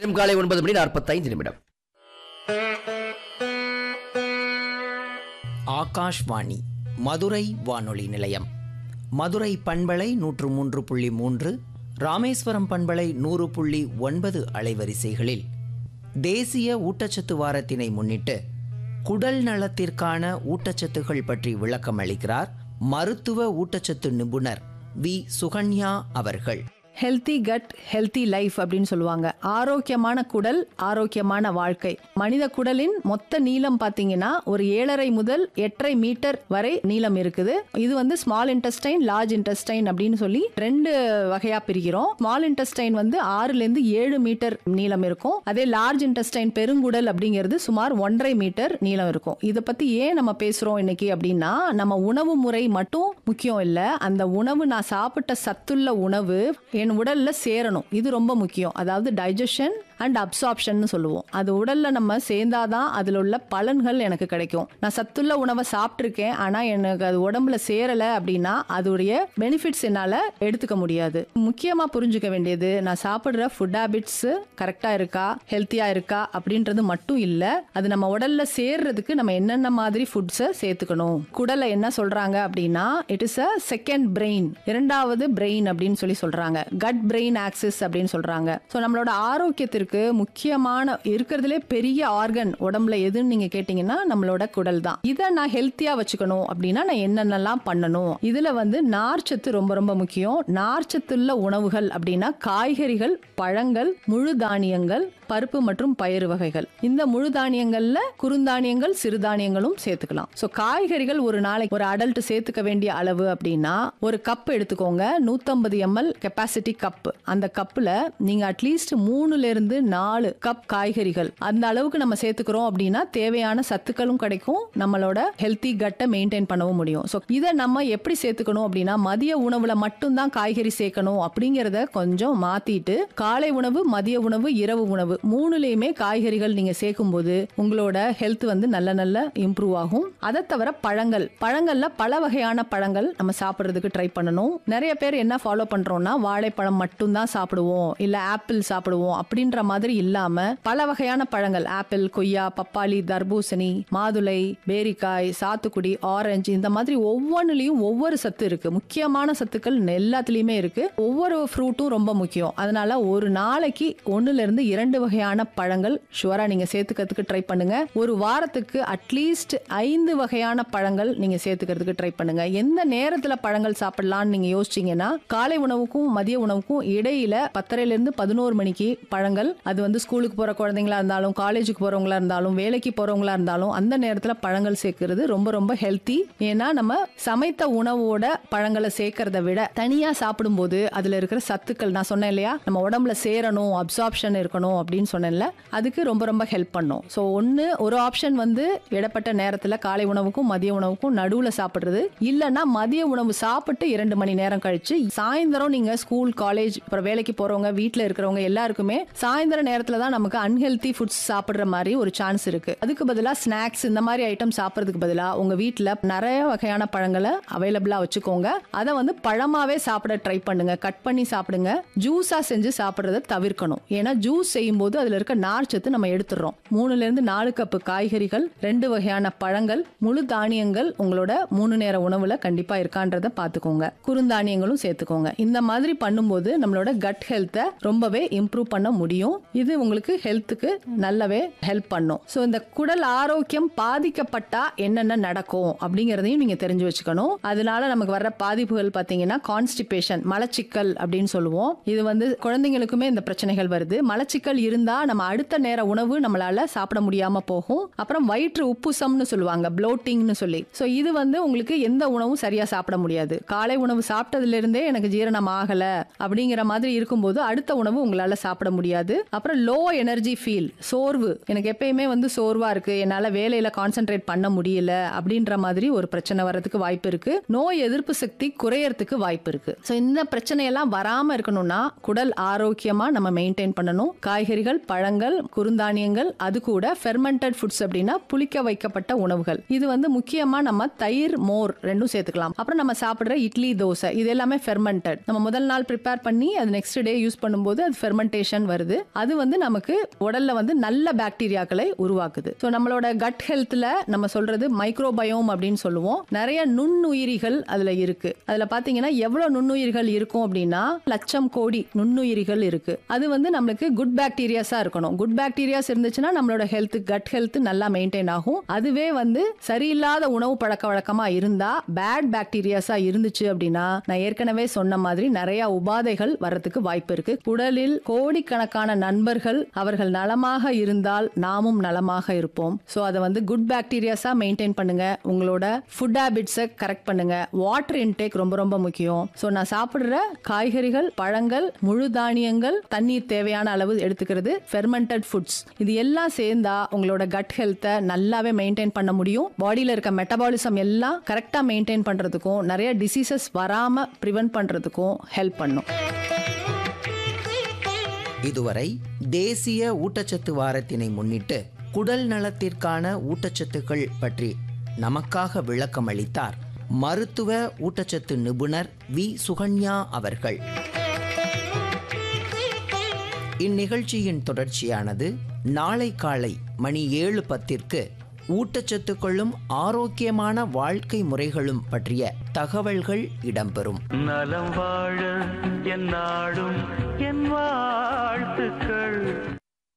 நேரம் காலை ஒன்பது மணி நாற்பத்தைந்து நிமிடம் ஆகாஷ்வாணி மதுரை வானொலி நிலையம் மதுரை பண்பலை நூற்று மூன்று புள்ளி மூன்று ராமேஸ்வரம் பண்பலை நூறு புள்ளி ஒன்பது அலைவரிசைகளில் தேசிய ஊட்டச்சத்து வாரத்தினை முன்னிட்டு குடல் நலத்திற்கான ஊட்டச்சத்துகள் பற்றி விளக்கம் அளிக்கிறார் மருத்துவ ஊட்டச்சத்து நிபுணர் வி சுகன்யா அவர்கள் ஹெல்த்தி கட் ஹெல்த்தி லைஃப் அப்படின்னு சொல்லுவாங்க ஆரோக்கியமான குடல் ஆரோக்கியமான வாழ்க்கை மனித குடலின் மொத்த நீளம் பார்த்தீங்கன்னா ஒரு ஏழரை முதல் எட்டரை மீட்டர் வரை நீளம் இருக்குது இது வந்து ஸ்மால் இன்டெஸ்டைன் லார்ஜ் இன்டெஸ்டைன் அப்படின்னு சொல்லி ரெண்டு வகையா பிரிக்கிறோம் ஸ்மால் இன்டெஸ்டைன் வந்து ஆறுல இருந்து ஏழு மீட்டர் நீளம் இருக்கும் அதே லார்ஜ் இன்டெஸ்டைன் பெருங்குடல் அப்படிங்கிறது சுமார் ஒன்றரை மீட்டர் நீளம் இருக்கும் இதை பத்தி ஏன் நம்ம பேசுறோம் இன்னைக்கு அப்படின்னா நம்ம உணவு முறை மட்டும் முக்கியம் இல்ல அந்த உணவு நான் சாப்பிட்ட சத்துள்ள உணவு என் உடல்ல சேரணும் இது ரொம்ப முக்கியம் அதாவது டைஜஷன் அண்ட் அப்சார்ப்ஷன் சொல்லுவோம் அது உடல்ல நம்ம சேர்ந்தாதான் அதுல உள்ள பலன்கள் எனக்கு கிடைக்கும் நான் சத்துள்ள உணவை சாப்பிட்ருக்கேன் ஆனா எனக்கு அது உடம்புல சேரல அப்படின்னா அதோடைய பெனிஃபிட்ஸ் என்னால எடுத்துக்க முடியாது முக்கியமா புரிஞ்சுக்க வேண்டியது நான் சாப்பிடுற ஃபுட் ஹேபிட்ஸ் கரெக்டா இருக்கா ஹெல்த்தியா இருக்கா அப்படின்றது மட்டும் இல்ல அது நம்ம உடல்ல சேர்றதுக்கு நம்ம என்னென்ன மாதிரி ஃபுட்ஸை சேர்த்துக்கணும் குடலை என்ன சொல்றாங்க அப்படின்னா it is a second brain இரண்டாவது பிரெயின் அப்படின்னு சொல்லி சொல்றாங்க கட் பிரெயின் ஆக்சிஸ் அப்படின்னு சொல்றாங்க ஸோ நம்மளோட ஆரோக்கியத்திற்கு முக்கியமான இருக்கிறதுலே பெரிய ஆர்கன் உடம்புல எதுன்னு நீங்க கேட்டீங்கன்னா நம்மளோட குடல் தான் இதை நான் ஹெல்த்தியா வச்சுக்கணும் அப்படின்னா நான் என்னென்னலாம் பண்ணணும் இதுல வந்து நார்ச்சத்து ரொம்ப ரொம்ப முக்கியம் நார்ச்சத்துள்ள உணவுகள் அப்படின்னா காய்கறிகள் பழங்கள் முழு தானியங்கள் பருப்பு மற்றும் பயிறு வகைகள் இந்த முழு தானியங்கள்ல குறுந்தானியங்கள் சிறுதானியங்களும் சேர்த்துக்கலாம் ஸோ காய்கறிகள் ஒரு நாளைக்கு ஒரு அடல்ட் சேர்த்துக்க வேண்டிய அளவு அப்படின்னா ஒரு கப் எடுத்துக்கோங்க நூத்தம்பது எம்எல் கெப்பாசிட்டி கப் அந்த கப்ல நீங்க அட்லீஸ்ட் மூணுல இருந்து நாலு கப் காய்கறிகள் அந்த அளவுக்கு நம்ம சேர்த்துக்கிறோம் அப்படின்னா தேவையான சத்துக்களும் கிடைக்கும் நம்மளோட ஹெல்த்தி கட்டை மெயின்டைன் பண்ணவும் முடியும் ஸோ இதை நம்ம எப்படி சேர்த்துக்கணும் அப்படின்னா மதிய உணவுல மட்டும்தான் காய்கறி சேர்க்கணும் அப்படிங்கிறத கொஞ்சம் மாத்திட்டு காலை உணவு மதிய உணவு இரவு உணவு மூணுலயுமே காய்கறிகள் நீங்க சேர்க்கும் போது உங்களோட ஹெல்த் வந்து நல்ல நல்ல இம்ப்ரூவ் ஆகும் அதை தவிர பழங்கள் பழங்கள்ல பல வகையான பழங்கள் நம்ம சாப்பிடுறதுக்கு ட்ரை பண்ணணும் நிறைய பேர் என்ன ஃபாலோ பண்றோம்னா வாழைப்பழம் மட்டும்தான் சாப்பிடுவோம் இல்ல ஆப்பிள் சாப்பிடுவோம் அப்படின்ற மாதிரி இல்லாம பல வகையான பழங்கள் ஆப்பிள் கொய்யா பப்பாளி தர்பூசணி மாதுளை பேரிக்காய் சாத்துக்குடி ஆரஞ்சு இந்த மாதிரி ஒவ்வொன்றுலயும் ஒவ்வொரு சத்து இருக்கு முக்கியமான சத்துக்கள் எல்லாத்துலயுமே இருக்கு ஒவ்வொரு ஃப்ரூட்டும் ரொம்ப முக்கியம் அதனால ஒரு நாளைக்கு ஒண்ணுல இருந்து இரண்டு வகையான பழங்கள் ஷுவரா நீங்க சேர்த்துக்கிறதுக்கு ட்ரை பண்ணுங்க ஒரு வாரத்துக்கு அட்லீஸ்ட் ஐந்து வகையான பழங்கள் நீங்க சேர்த்துக்கிறதுக்கு ட்ரை பண்ணுங்க எந்த நேரத்துல பழங்கள் சாப்பிடலாம்னு நீங்க யோசிச்சீங்கன்னா காலை உணவுக்கும் மதிய உணவுக்கும் இடையில பத்தரைல இருந்து பதினோரு மணிக்கு பழங்கள் அது வந்து ஸ்கூலுக்கு போற குழந்தைங்களா இருந்தாலும் காலேஜுக்கு போறவங்களா இருந்தாலும் வேலைக்கு போறவங்களா இருந்தாலும் அந்த நேரத்துல பழங்கள் சேர்க்கிறது ரொம்ப ரொம்ப ஹெல்த்தி ஏன்னா நம்ம சமைத்த உணவோட பழங்களை சேர்க்கறத விட தனியா சாப்பிடும்போது அதுல இருக்கிற சத்துக்கள் நான் சொன்னேன் இல்லையா நம்ம உடம்புல சேரணும் அப்சார்ப்ஷன் இருக்கணும் அப்படின்னு சொன்னேன்ல அதுக்கு ரொம்ப ரொம்ப ஹெல்ப் பண்ணும் ஸோ ஒன்று ஒரு ஆப்ஷன் வந்து இடப்பட்ட நேரத்தில் காலை உணவுக்கும் மதிய உணவுக்கும் நடுவில் சாப்பிட்றது இல்லைன்னா மதிய உணவு சாப்பிட்டு இரண்டு மணி நேரம் கழிச்சு சாயந்தரம் நீங்கள் ஸ்கூல் காலேஜ் அப்புறம் வேலைக்கு போகிறவங்க வீட்டில் இருக்கிறவங்க எல்லாருக்குமே சாயந்தர நேரத்தில் தான் நமக்கு அன்ஹெல்த்தி ஃபுட்ஸ் சாப்பிட்ற மாதிரி ஒரு சான்ஸ் இருக்கு அதுக்கு பதிலாக ஸ்நாக்ஸ் இந்த மாதிரி ஐட்டம் சாப்பிட்றதுக்கு பதிலாக உங்கள் வீட்டில் நிறைய வகையான பழங்களை அவைலபிளாக வச்சுக்கோங்க அதை வந்து பழமாவே சாப்பிட ட்ரை பண்ணுங்க கட் பண்ணி சாப்பிடுங்க ஜூஸாக செஞ்சு சாப்பிட்றத தவிர்க்கணும் ஏன்னா ஜூஸ் செய்யும்போது அதில் இருக்க நார்ச்சத்து நம்ம எடுத்துடுறோம் மூணுல இருந்து நாலு கப்பு காய்கறிகள் ரெண்டு வகையான பழங்கள் முழு தானியங்கள் உங்களோட மூணு நேர உணவுல கண்டிப்பா இருக்கான்றத பாத்துக்கோங்க குறுந்தானியங்களும் சேர்த்துக்கோங்க இந்த மாதிரி பண்ணும்போது நம்மளோட கட் ஹெல்த்தை ரொம்பவே இம்ப்ரூவ் பண்ண முடியும் இது உங்களுக்கு ஹெல்த்துக்கு நல்லாவே ஹெல்ப் பண்ணும் ஸோ இந்த குடல் ஆரோக்கியம் பாதிக்கப்பட்டா என்னென்ன நடக்கும் அப்படிங்கறதையும் நீங்க தெரிஞ்சு வச்சுக்கணும் அதனால நமக்கு வர்ற பாதிப்புகள் பாத்தீங்கன்னா கான்ஸ்டிபேஷன் மலச்சிக்கல் அப்படின்னு சொல்லுவோம் இது வந்து குழந்தைங்களுக்குமே இந்த பிரச்சனைகள் வருது மலச்சிக்கல் இருந்தா நம்ம அடுத்த நேர உணவு நம்மளால சாப்பிட முடியாம போகும் அப்புறம் வயிற்று உப்புசம்னு சொல்லுவாங்க ப்ளோட்டிங்னு சொல்லி ஸோ இது வந்து உங்களுக்கு எந்த உணவும் சரியா சாப்பிட முடியாது காலை உணவு சாப்பிட்டதுல இருந்தே எனக்கு ஜீரணம் ஆகல அப்படிங்கிற மாதிரி இருக்கும்போது அடுத்த உணவு உங்களால சாப்பிட முடியாது அப்புறம் லோ எனர்ஜி ஃபீல் சோர்வு எனக்கு எப்பயுமே வந்து சோர்வா இருக்கு என்னால வேலையில கான்சென்ட்ரேட் பண்ண முடியல அப்படின்ற மாதிரி ஒரு பிரச்சனை வர்றதுக்கு வாய்ப்பு இருக்கு நோய் எதிர்ப்பு சக்தி குறையறதுக்கு வாய்ப்பு இருக்கு ஸோ இந்த பிரச்சனையெல்லாம் வராம இருக்கணும்னா குடல் ஆரோக்கியமா நம்ம மெயின்டைன் பண்ணணும் காய்கறி காய்கறிகள் பழங்கள் குறுந்தானியங்கள் அது கூட ஃபெர்மெண்டட் ஃபுட்ஸ் அப்படின்னா புளிக்க வைக்கப்பட்ட உணவுகள் இது வந்து முக்கியமா நம்ம தயிர் மோர் ரெண்டும் சேர்த்துக்கலாம் அப்புறம் நம்ம சாப்பிடுற இட்லி தோசை இது எல்லாமே ஃபெர்மெண்டட் நம்ம முதல் நாள் ப்ரிப்பேர் பண்ணி அது நெக்ஸ்ட் டே யூஸ் பண்ணும்போது அது ஃபெர்மெண்டேஷன் வருது அது வந்து நமக்கு உடல்ல வந்து நல்ல பாக்டீரியாக்களை உருவாக்குது ஸோ நம்மளோட கட் ஹெல்த்ல நம்ம சொல்றது மைக்ரோபயோம் அப்படின்னு சொல்லுவோம் நிறைய நுண்ணுயிரிகள் அதுல இருக்கு அதுல பாத்தீங்கன்னா எவ்வளவு நுண்ணுயிர்கள் இருக்கும் அப்படின்னா லட்சம் கோடி நுண்ணுயிரிகள் இருக்கு அது வந்து நம்மளுக்கு குட் பாக்டீரியாஸா இருக்கணும் குட் பாக்டீரியாஸ் இருந்துச்சுன்னா நம்மளோட ஹெல்த் கட் ஹெல்த் நல்லா மெயின்டைன் ஆகும் அதுவே வந்து சரியில்லாத உணவு பழக்க வழக்கமா இருந்தா பேட் பாக்டீரியாஸா இருந்துச்சு அப்படின்னா நான் ஏற்கனவே சொன்ன மாதிரி நிறைய உபாதைகள் வரதுக்கு வாய்ப்பு இருக்கு குடலில் கோடிக்கணக்கான நண்பர்கள் அவர்கள் நலமாக இருந்தால் நாமும் நலமாக இருப்போம் ஸோ அதை வந்து குட் பாக்டீரியாஸா மெயின்டைன் பண்ணுங்க உங்களோட ஃபுட் ஹேபிட்ஸை கரெக்ட் பண்ணுங்க வாட்டர் இன்டேக் ரொம்ப ரொம்ப முக்கியம் ஸோ நான் சாப்பிடுற காய்கறிகள் பழங்கள் முழு தானியங்கள் தண்ணீர் தேவையான அளவு எடுத்துக்கிறது ஃபெர்மெண்டட் ஃபுட்ஸ் இது எல்லாம் சேர்ந்தா உங்களோட கட் ஹெல்த்தை நல்லாவே மெயின்டைன் பண்ண முடியும் பாடியில் இருக்க மெட்டபாலிசம் எல்லாம் கரெக்டாக மெயின்டைன் பண்ணுறதுக்கும் நிறைய டிசீசஸ் வராமல் ப்ரிவென்ட் பண்ணுறதுக்கும் ஹெல்ப் பண்ணும் இதுவரை தேசிய ஊட்டச்சத்து வாரத்தினை முன்னிட்டு குடல் நலத்திற்கான ஊட்டச்சத்துக்கள் பற்றி நமக்காக விளக்கம் அளித்தார் மருத்துவ ஊட்டச்சத்து நிபுணர் வி சுகன்யா அவர்கள் இந்நிகழ்ச்சியின் தொடர்ச்சியானது நாளை காலை மணி ஏழு பத்திற்கு ஊட்டச்சத்துக்களும் ஆரோக்கியமான வாழ்க்கை முறைகளும் பற்றிய தகவல்கள் இடம்பெறும் நலம் வாழ என் நாடும் என் வாழ்த்துக்கள்